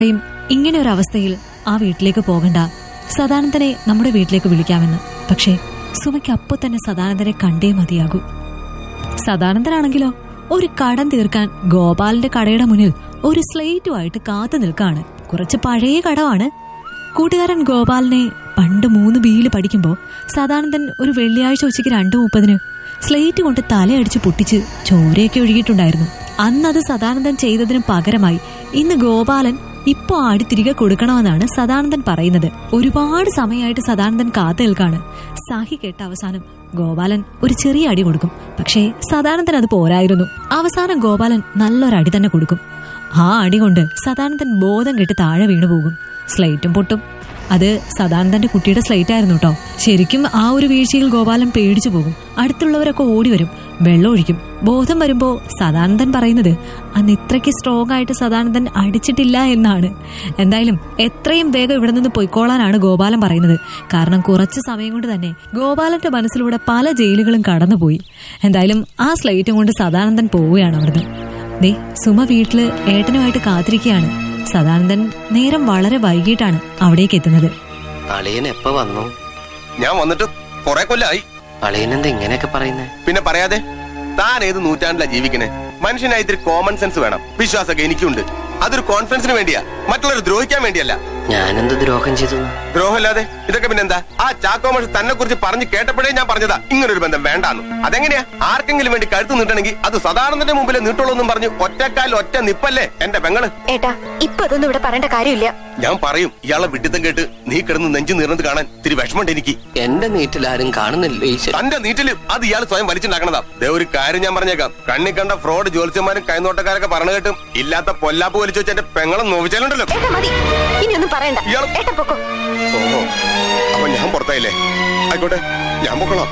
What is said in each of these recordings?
പറയും ഇങ്ങനെ ഒരു അവസ്ഥയിൽ ആ വീട്ടിലേക്ക് പോകണ്ട സദാനന്ദനെ നമ്മുടെ വീട്ടിലേക്ക് വിളിക്കാമെന്ന് പക്ഷേ സുമയ്ക്ക് അപ്പോ തന്നെ സദാനന്ദനെ കണ്ടേ മതിയാകൂ സദാനന്ദനാണെങ്കിലോ ഒരു കടം തീർക്കാൻ ഗോപാലിന്റെ കടയുടെ മുന്നിൽ ഒരു സ്ലേറ്റുമായിട്ട് കാത്തു നിൽക്കാണ് കുറച്ച് പഴയ കടമാണ് കൂട്ടുകാരൻ ഗോപാലിനെ പണ്ട് മൂന്ന് ബിയിൽ പഠിക്കുമ്പോൾ സദാനന്ദൻ ഒരു വെള്ളിയാഴ്ച ഉച്ചയ്ക്ക് രണ്ടു മുപ്പതിന് സ്ലേറ്റ് കൊണ്ട് തലയടിച്ച് പൊട്ടിച്ച് ചോരയൊക്കെ ഒഴുകിയിട്ടുണ്ടായിരുന്നു അന്നത് സദാനന്ദൻ ചെയ്തതിന് പകരമായി ഇന്ന് ഗോപാലൻ ഇപ്പോ ആടി തിരികെ കൊടുക്കണമെന്നാണ് സദാനന്ദൻ പറയുന്നത് ഒരുപാട് സമയമായിട്ട് സദാനന്ദൻ കാത്തു നിൽക്കാണ് സാഹി കേട്ട അവസാനം ഗോപാലൻ ഒരു ചെറിയ അടി കൊടുക്കും പക്ഷേ സദാനന്ദൻ അത് പോരായിരുന്നു അവസാനം ഗോപാലൻ നല്ലൊരു അടി തന്നെ കൊടുക്കും ആ അടി കൊണ്ട് സദാനന്ദൻ ബോധം കെട്ട് താഴെ വീണു പോകും സ്ലേറ്റും പൊട്ടും അത് സദാനന്ദന്റെ കുട്ടിയുടെ സ്ലേറ്റ് ആയിരുന്നു കേട്ടോ ശരിക്കും ആ ഒരു വീഴ്ചയിൽ ഗോപാലൻ പേടിച്ചു പോകും അടുത്തുള്ളവരൊക്കെ ഓടി വരും വെള്ളം ഒഴിക്കും ബോധം വരുമ്പോ സദാനന്ദൻ പറയുന്നത് അന്ന് ഇത്രയ്ക്ക് സ്ട്രോങ് ആയിട്ട് സദാനന്ദൻ അടിച്ചിട്ടില്ല എന്നാണ് എന്തായാലും എത്രയും വേഗം ഇവിടെ നിന്ന് പൊയ്ക്കോളാനാണ് ഗോപാലൻ പറയുന്നത് കാരണം കുറച്ച് സമയം കൊണ്ട് തന്നെ ഗോപാലന്റെ മനസ്സിലൂടെ പല ജയിലുകളും കടന്നുപോയി എന്തായാലും ആ സ്ലേറ്റും കൊണ്ട് സദാനന്ദൻ പോവുകയാണ് അവിടുന്ന് ദേ സുമ വീട്ടില് ഏട്ടനുമായിട്ട് കാത്തിരിക്കുകയാണ് സദാനന്ദൻ നേരം വളരെ വൈകിട്ടാണ് അവിടേക്ക് എത്തുന്നത് അളിയൻ എപ്പ വന്നു ഞാൻ വന്നിട്ട് കുറെ കൊല്ലായി അളിയൻ എന്താ ഇങ്ങനെയൊക്കെ പറയുന്നേ പിന്നെ പറയാതെ താൻ ഏത് നൂറ്റാണ്ടിലാ ജീവിക്കണേ മനുഷ്യനായി ഇത്തിരി കോമൺ സെൻസ് വേണം വിശ്വാസമൊക്കെ എനിക്കുണ്ട് അതൊരു കോൺഫിഡൻസിന് വേണ്ടിയാ മറ്റുള്ളവർ ദ്രോഹിക്കാൻ വേണ്ടിയല്ല ഞാനെന്ത് ദ്രോഹം ചെയ്തു ദ്രോഹമില്ലാതെ ഇതൊക്കെ പിന്നെന്താ ആ ചാക്കോ മാഷ് തന്നെ കുറിച്ച് പറഞ്ഞു കേട്ടപ്പോഴേ ഞാൻ പറഞ്ഞതാ ഇങ്ങനൊരു ബന്ധം വേണ്ടാന്ന് അതെങ്ങനെയാ ആർക്കെങ്കിലും വേണ്ടി കഴുത്ത് നീട്ടണമെങ്കിൽ അത് സദാനന്ദന്റെ മുമ്പിൽ നീട്ടുള്ളൂ എന്നും പറഞ്ഞു ഒറ്റക്കാൽ ഒറ്റ നിപ്പല്ലേ എന്റെ പെങ്ങള് ഏട്ടാ ഇപ്പൊ അതൊന്നും ഇവിടെ പറയേണ്ട കാര്യമില്ല ഞാൻ പറയും ഇയാളെ വിഡിത്തം കേട്ട് നീ കിടന്ന് നെഞ്ചു നീർന്നത് കാണാൻ ഇത്തിരി വിഷമമുണ്ട് എനിക്ക് എന്റെ നീറ്റിൽ ആരും കാണുന്നില്ല ഈശ്വര തന്റെ നീറ്റില് അത് ഇയാൾ സ്വയം വലിച്ചുണ്ടാക്കണതാ ദേ ഒരു കാര്യം ഞാൻ പറഞ്ഞേക്കാം കണ്ണി കണ്ട ഫ്രോഡ് ജ്യോത്സ്യന്മാരും കൈനോട്ടക്കാരൊക്കെ പറഞ്ഞു കേട്ടും ഇല്ലാത്ത പൊല്ലാപ്പ് വലിച്ചു വെച്ച് എന്റെ പെങ്ങളെ നോവിച്ചാലുണ്ടല്ലോ ഏട്ടാ മതി ഇനിയൊന്നും പറയണ്ട ഇയാള് ഏട്ടാ പൊക്കോ ഓഹോ അപ്പൊ ഞാൻ പുറത്തായില്ലേ ആയിക്കോട്ടെ ഞാൻ പൊക്കോളാം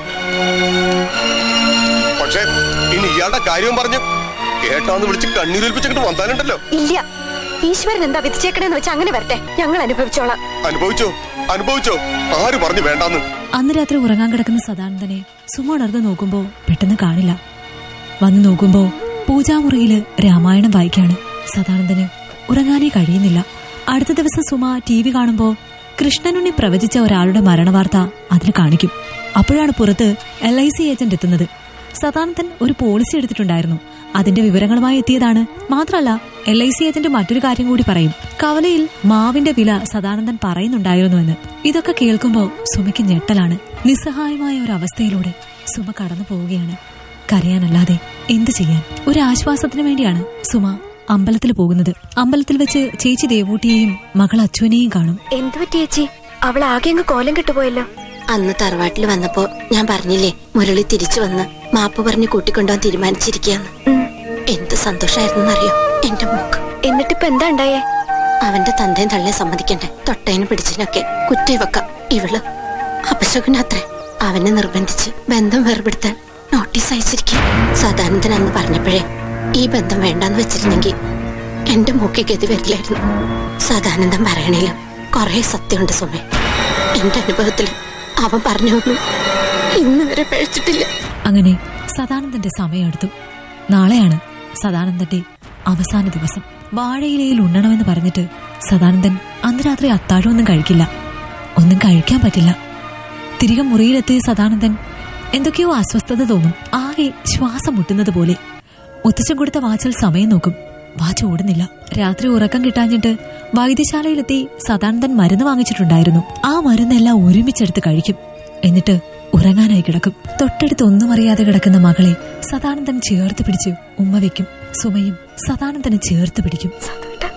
പക്ഷേ ഇനി ഇയാളുടെ കാര്യവും പറഞ്ഞു കേട്ടാന്ന് വിളിച്ച് കണ്ണീരൊലിപ്പിച്ചിട്ട് വന്നാലുണ്ടല്ലോ ഇല്ല ഈശ്വരൻ എന്താ വിധിച്ചേക്കണേന്ന് വെച്ച് അങ്ങനെ വരട്ടെ ഞങ്ങൾ അനുഭവിച്ചോളാം അനുഭവിച്ചോ അനുഭവിച്ചോ ആര് പറഞ്ഞു വേണ്ടാന്ന് അന്ന് രാത്രി ഉറങ്ങാൻ കിടക്കുന്ന സദാനന്ദനെ സുമ ഉണർന്ന് നോക്കുമ്പോ പെട്ടെന്ന് കാണില്ല വന്നു നോക്കുമ്പോ പൂജാമുറിയില് രാമായണം വായിക്കാണ് സദാനന്ദന് ഉറങ്ങാനേ കഴിയുന്നില്ല അടുത്ത ദിവസം സുമ ടി വി കാണുമ്പോ കൃഷ്ണനുണ്ണി പ്രവചിച്ച ഒരാളുടെ മരണവാർത്ത അതിൽ കാണിക്കും അപ്പോഴാണ് പുറത്ത് എൽ ഐ സി ഏജന്റ് എത്തുന്നത് സദാനന്ദൻ ഒരു പോളിസി എടുത്തിട്ടുണ്ടായിരുന്നു അതിന്റെ വിവരങ്ങളുമായി എത്തിയതാണ് മാത്രമല്ല എൽ ഐ സി ഏജന്റ് മറ്റൊരു കാര്യം കൂടി പറയും കവലയിൽ മാവിന്റെ വില സദാനന്ദൻ പറയുന്നുണ്ടായിരുന്നുവെന്ന് ഇതൊക്കെ കേൾക്കുമ്പോൾ സുമയ്ക്ക് ഞെട്ടലാണ് നിസ്സഹായമായ ഒരു അവസ്ഥയിലൂടെ സുമ കടന്നു പോവുകയാണ് കരയാനല്ലാതെ എന്തു ചെയ്യാൻ ഒരു ആശ്വാസത്തിന് വേണ്ടിയാണ് സുമ അമ്പലത്തിൽ പോകുന്നത് അമ്പലത്തിൽ വെച്ച് ചേച്ചി ദേവൂട്ടിയെയും മകൾ അച്ഛനെയും കാണും എന്തു പറ്റി ചേച്ചി അവൾ ആകെ അങ്ങ് കോലം കെട്ടുപോയല്ലോ അന്ന് തറവാട്ടിൽ വന്നപ്പോ ഞാൻ പറഞ്ഞില്ലേ മുരളി തിരിച്ചു വന്ന് മാപ്പ് പറഞ്ഞ് കൂട്ടിക്കൊണ്ടുപോകാൻ തീരുമാനിച്ചിരിക്കുകയെന്ന് ഉം. എന്ത് സന്തോഷായിരുന്നറിയോ എന്റെ മോക്ക് എന്നിട്ടിപ്പോ എന്താ ഉണ്ടായേ അവന്റെ തന്തയും തള്ളയെ സമ്മതിക്കണ്ടേ തൊട്ടേനും പിടിച്ചതിനൊക്കെ കുറ്റവക്ക ഇവള് അപശകുനാത്രേ അവനെ നിർബന്ധിച്ച് ബന്ധം വേർപെടുത്താൻ നോട്ടീസ് അയച്ചിരിക്കും സദാനന്ദൻ അന്ന് പറഞ്ഞപ്പോഴേ ഈ ബന്ധം വേണ്ടാന്ന് വെച്ചിരുന്നെങ്കിൽ എന്റെ മൂക്കി ഗതി വരില്ലായിരുന്നു സദാനന്ദൻ പറയണേലും കുറെ സത്യമുണ്ട് സുമേ എന്റെ അനുഭവത്തിൽ അവൻ പറഞ്ഞൊന്നും ഇന്ന് വരെ പഴിച്ചിട്ടില്ല അങ്ങനെ സദാനന്ദന്റെ സമയം എടുത്തു നാളെയാണ് സദാനന്ദന്റെ അവസാന ദിവസം വാഴയിലയിൽ ഉണ്ണണമെന്ന് പറഞ്ഞിട്ട് സദാനന്ദൻ അന്ന് രാത്രി അത്താഴമൊന്നും കഴിക്കില്ല ഒന്നും കഴിക്കാൻ പറ്റില്ല തിരികെ മുറിയിലെത്തിയ സദാനന്ദൻ എന്തൊക്കെയോ അസ്വസ്ഥത തോന്നും ആകെ ശ്വാസം മുട്ടുന്നത് പോലെ മുത്തച്ഛൻ കൊടുത്ത വാച്ചിൽ സമയം നോക്കും വാച്ച് ഓടുന്നില്ല രാത്രി ഉറക്കം കിട്ടാഞ്ഞിട്ട് വൈദ്യശാലയിലെത്തി സദാനന്ദൻ മരുന്ന് വാങ്ങിച്ചിട്ടുണ്ടായിരുന്നു ആ മരുന്നെല്ലാം ഒരുമിച്ചെടുത്ത് കഴിക്കും എന്നിട്ട് ഉറങ്ങാനായി കിടക്കും തൊട്ടടുത്ത് ഒന്നും അറിയാതെ കിടക്കുന്ന മകളെ സദാനന്ദൻ ചേർത്ത് പിടിച്ച് ഉമ്മ വെക്കും സുമയും സദാനന്ദനെ ചേർത്ത് പിടിക്കും സതുവേട്ടാ.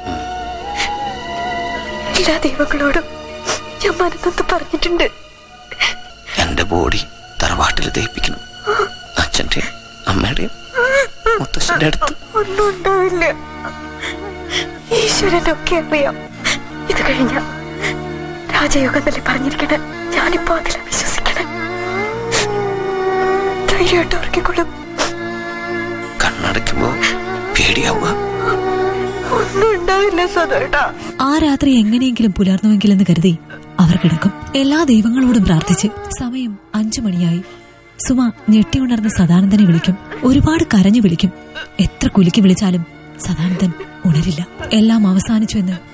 എല്ലാ ദൈവങ്ങളോടും ഞാൻ മനസ്സൊത്ത് പറഞ്ഞിട്ടുണ്ട് എന്റെ ബോഡി തറവാട്ടിൽ ദഹിപ്പിക്കണം അച്ഛന്റെയും അമ്മയുടെയും മുത്തശ്ശന്റെ അടുത്ത് ഒന്നും ഉണ്ടാവില്ല ഈശ്വരനൊക്കെ അറിയാം ഇത് കഴിഞ്ഞ രാജയോഗത്തിലെ പറഞ്ഞിരിക്കണേ ഞാനിപ്പോ അതിൽ വിശ്വസിക്കണേ ധൈര്യമായിട്ട് ഉറങ്ങിക്കൊള്ളും കണ്ണടയ്ക്കുമ്പോ പേടിയാവുക ഒന്നും ഉണ്ടാവില്ല സതേട്ടാ ആ രാത്രി എങ്ങനെയെങ്കിലും പുലർന്നുവെങ്കിലെന്ന് കരുതി അവർ കിടക്കും എല്ലാ ദൈവങ്ങളോടും പ്രാർത്ഥിച്ച് സമയം അഞ്ചു മണിയായി സുമ ഞെട്ടിയുണർന്ന് സദാനന്ദനെ വിളിക്കും ഒരുപാട് കരഞ്ഞു വിളിക്കും എത്ര കുലുക്കി വിളിച്ചാലും സദാനന്ദൻ ഉണരില്ല എല്ലാം അവസാനിച്ചു എന്ന്